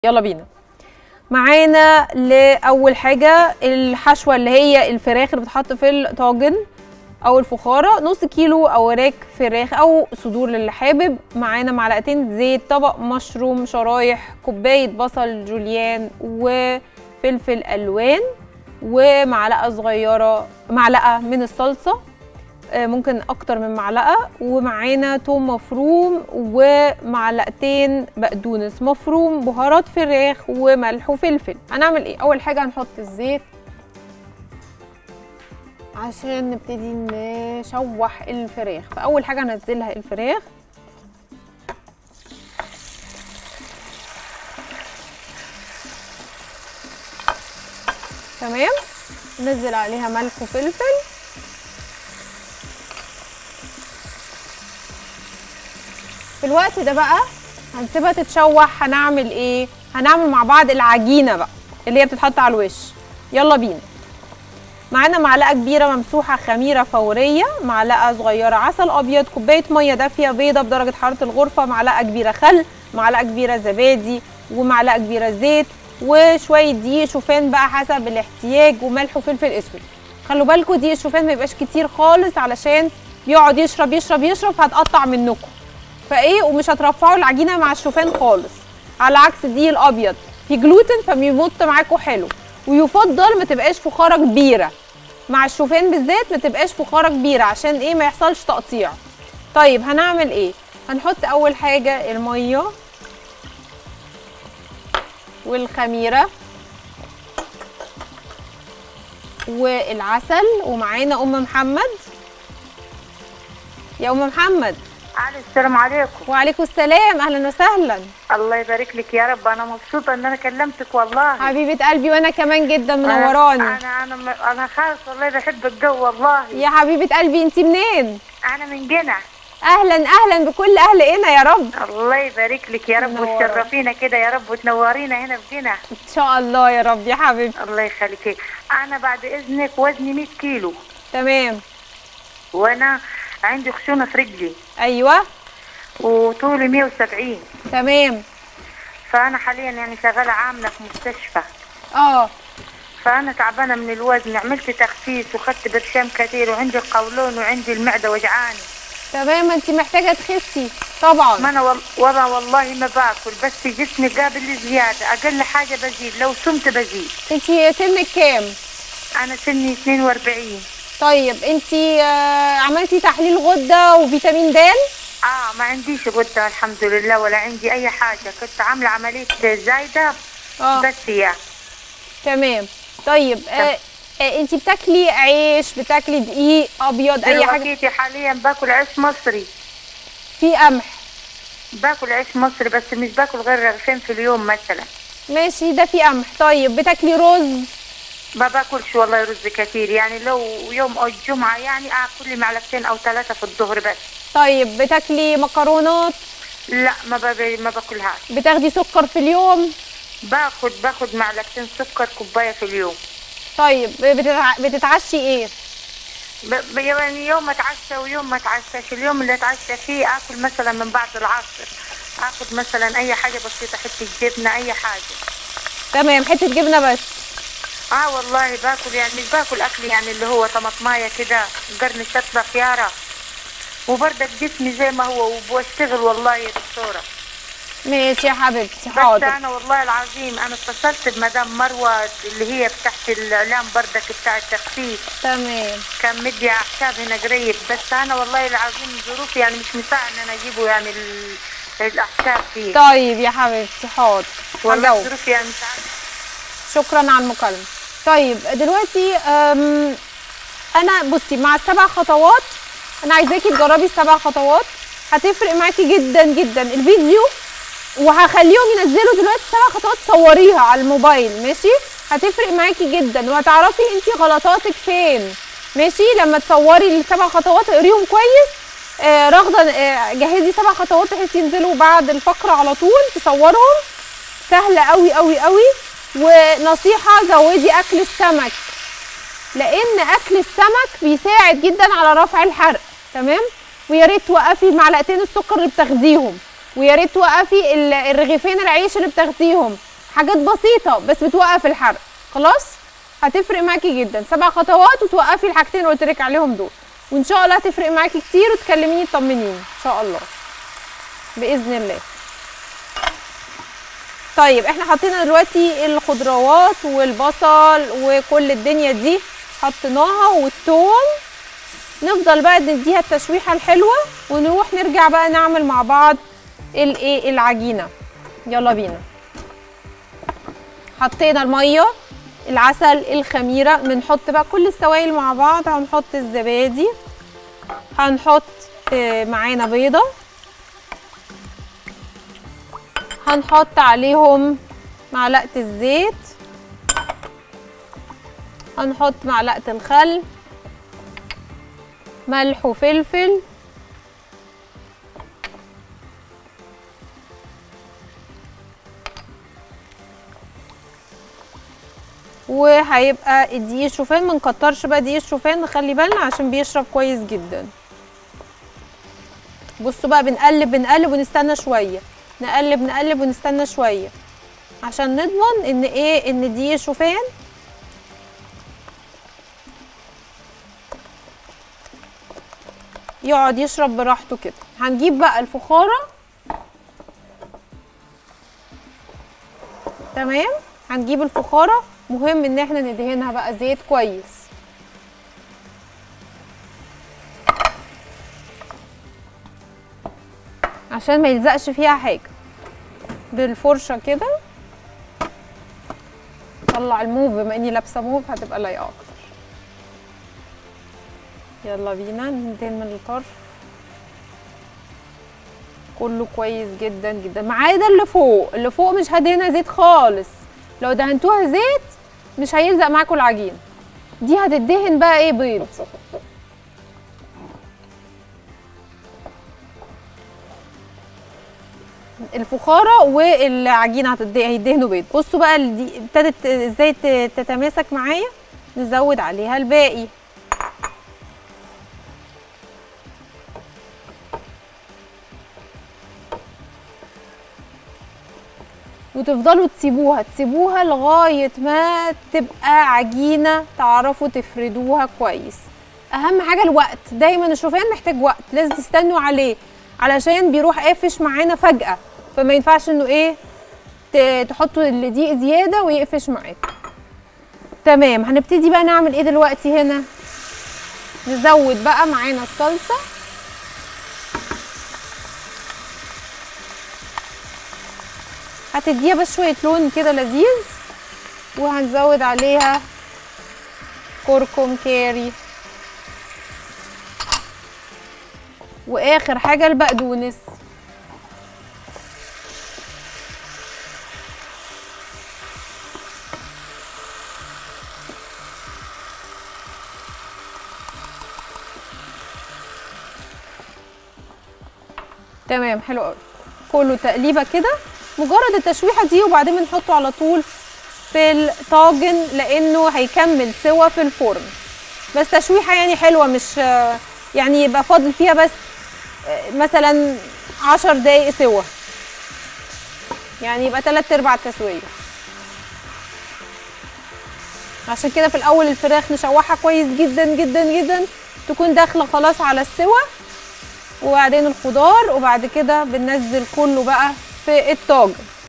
يلا بينا معانا لاول حاجه الحشوه اللي هي الفراخ اللي بتحط في الطاجن او الفخاره نص كيلو اوراق فراخ او صدور للي حابب معانا معلقتين زيت طبق مشروم شرايح كوبايه بصل جوليان وفلفل الوان ومعلقه صغيره معلقه من الصلصه آه، ممكن اكتر من معلقه ومعانا توم مفروم ومعلقتين بقدونس مفروم بهارات فراخ وملح وفلفل هنعمل ايه اول حاجه هنحط الزيت عشان نبتدي نشوح الفراخ فاول حاجه هنزلها الفراخ تمام ننزل عليها ملح وفلفل في الوقت ده بقى هنسيبها تتشوح هنعمل ايه هنعمل مع بعض العجينه بقى اللي هي بتتحط على الوش يلا بينا معانا معلقه كبيره ممسوحه خميره فوريه معلقه صغيره عسل ابيض كوبايه ميه دافيه بيضه بدرجه حراره الغرفه معلقه كبيره خل معلقه كبيره زبادي ومعلقه كبيره زيت وشويه دقيق شوفان بقى حسب الاحتياج وملح وفلفل اسود خلوا بالكم دقيق الشوفان ما يبقاش كتير خالص علشان بيقعد يشرب يشرب يشرب فهتقطع منكم فايه ومش هترفعوا العجينه مع الشوفان خالص على عكس الدقيق الابيض في جلوتين فبيمط معاكم حلو ويفضل ما تبقاش فخاره كبيره مع الشوفان بالذات ما تبقاش فخاره كبيره عشان ايه ما يحصلش تقطيع طيب هنعمل ايه هنحط اول حاجه الميه والخميره والعسل ومعانا ام محمد يا ام محمد علي السلام عليكم وعليكم السلام اهلا وسهلا الله يبارك لك يا رب انا مبسوطه ان انا كلمتك والله حبيبه قلبي وانا كمان جدا منوراني انا انا انا, أنا خالص والله بحب الجو والله يا حبيبه قلبي انت منين انا من جنع اهلا اهلا بكل اهل هنا يا رب الله يبارك لك يا رب منورة. وتشرفينا كده يا رب وتنورينا هنا في جنع ان شاء الله يا رب يا حبيبتي الله يخليك انا بعد اذنك وزني 100 كيلو تمام وانا عندي خشونه في رجلي ايوه وطولي 170 تمام فانا حاليا يعني شغاله عامله في مستشفى اه فانا تعبانه من الوزن عملت تخسيس وخدت برشام كثير وعندي القولون وعندي المعده وجعاني تمام انت محتاجه تخسي طبعا ما انا وال... وانا والله ما باكل بس جسمي قابل للزياده اقل حاجه بزيد لو سمت بزيد انت سنك كام انا سني 42 طيب انت آه، عملتي تحليل غده وفيتامين د اه ما عنديش غده الحمد لله ولا عندي اي حاجه كنت عامله عمليه زايده اه بس يا تمام طيب آه آه انت بتاكلي عيش بتاكلي دقيق ابيض اي حاجه دلوقتي حاليا باكل عيش مصري في قمح باكل عيش مصري بس مش باكل غير رغيفين في اليوم مثلا ماشي ده في قمح طيب بتاكلي رز ما باكلش والله رز كتير يعني لو يوم او الجمعه يعني اكل لي معلقتين او ثلاثه في الظهر بس طيب بتاكلي مكرونات لا ما بب... ما باكلهاش بتاخدي سكر في اليوم باخد باخد معلقتين سكر كوبايه في اليوم طيب بتتع... بتتعشي ايه ب... ب... يعني يوم اتعشى ويوم ما اتعشاش اليوم اللي اتعشى فيه اكل مثلا من بعد العصر اخد مثلا اي حاجه بسيطه حته جبنه اي حاجه تمام حته جبنه بس اه والله باكل يعني مش باكل اكل يعني اللي هو طماطمايه كده قرن شطه خياره وبردك جسمي زي ما هو وبشتغل والله يا دكتوره ماشي يا حبيبتي بس حاضر انا والله العظيم انا اتصلت بمدام مروه اللي هي تحت الاعلام بردك بتاع التخفيف تمام كان مدي اعشاب هنا قريب بس انا والله العظيم ظروفي يعني مش مساعد ان انا اجيبه يعني ال- الاعشاب فيه طيب يا حبيبتي حاضر والله هجاوب ظروفي يعني مساعد شكرا على المكالمه طيب دلوقتي أم، انا بصي مع السبع خطوات انا عايزاكي تجربي السبع خطوات هتفرق معاكي جدا جدا الفيديو وهخليهم ينزلوا دلوقتي سبع خطوات صوريها على الموبايل ماشي هتفرق معاكي جدا وهتعرفي انت غلطاتك فين ماشي لما تصوري السبع خطوات اقريهم كويس آه رغدا آه جهزي سبع خطوات بحيث ينزلوا بعد الفقره على طول تصورهم سهله قوي قوي قوي ونصيحه زودي اكل السمك لان اكل السمك بيساعد جدا على رفع الحرق تمام ويا ريت توقفي معلقتين السكر اللي بتاخديهم ويا ريت توقفي ال- الرغيفين العيش اللي بتاخديهم حاجات بسيطه بس بتوقف الحرق خلاص هتفرق معاكي جدا سبع خطوات وتوقفي الحاجتين اللي قلت لك عليهم دول وان شاء الله هتفرق معاكي كتير وتكلميني تطمنيني ان شاء الله باذن الله طيب احنا حطينا دلوقتي الخضروات والبصل وكل الدنيا دي حطيناها والثوم نفضل بقى نديها التشويحه الحلوه ونروح نرجع بقى نعمل مع بعض الايه العجينه يلا بينا حطينا الميه العسل الخميره بنحط بقى كل السوائل مع بعض هنحط الزبادي هنحط آه، معانا بيضه هنحط عليهم معلقه الزيت هنحط معلقه الخل ملح وفلفل وهيبقى الدقيق الشوفان ما نكترش بقى دقيق الشوفان نخلي بالنا عشان بيشرب كويس جدا بصوا بقى بنقلب بنقلب ونستنى شويه نقلب نقلب ونستنى شويه عشان نضمن ان ايه ان دقيق الشوفان يقعد يشرب براحته كده هنجيب بقى الفخاره تمام هنجيب الفخاره مهم ان احنا ندهنها بقى زيت كويس عشان ما يلزقش فيها حاجه بالفرشه كده طلع الموف بما اني لابسه موف هتبقى لايقه اكتر يلا بينا ندهن من الطرف كله كويس جدا جدا ما عدا اللي فوق اللي فوق مش هدهنها زيت خالص لو دهنتوها زيت مش هيلزق معاكم العجين دي هتدهن بقى ايه بيض الفخاره والعجينه هتد- هيدهنوا بيض بصوا بقى ال- دي ابتدت ازاي ت- تتماسك معايا نزود عليها الباقي وتفضلوا تسيبوها تسيبوها لغاية ما تبقى عجينة تعرفوا تفردوها كويس أهم حاجة الوقت دايما الشوفان محتاج وقت لازم تستنوا عليه علشان بيروح قافش معانا فجأة فما ينفعش انه ايه ت- تحطوا الدقيق زيادة ويقفش معاكم تمام هنبتدي بقى نعمل ايه دلوقتي هنا نزود بقى معانا الصلصة هتديها بس شوية لون كده لذيذ وهنزود عليها كركم كاري واخر حاجة البقدونس تمام حلو قوي كله تقليبه كده مجرد التشويحه دي وبعدين بنحطه على طول في الطاجن لانه هيكمل سوا في الفرن بس تشويحه يعني حلوه مش يعني يبقى فاضل فيها بس مثلا عشر دقايق سوا يعني يبقى تلات ارباع التسويه عشان كده في الاول الفراخ نشوحها كويس جدا جدا جدا تكون داخله خلاص على السوا وبعدين الخضار وبعد كده بننزل كله بقى في الطاجن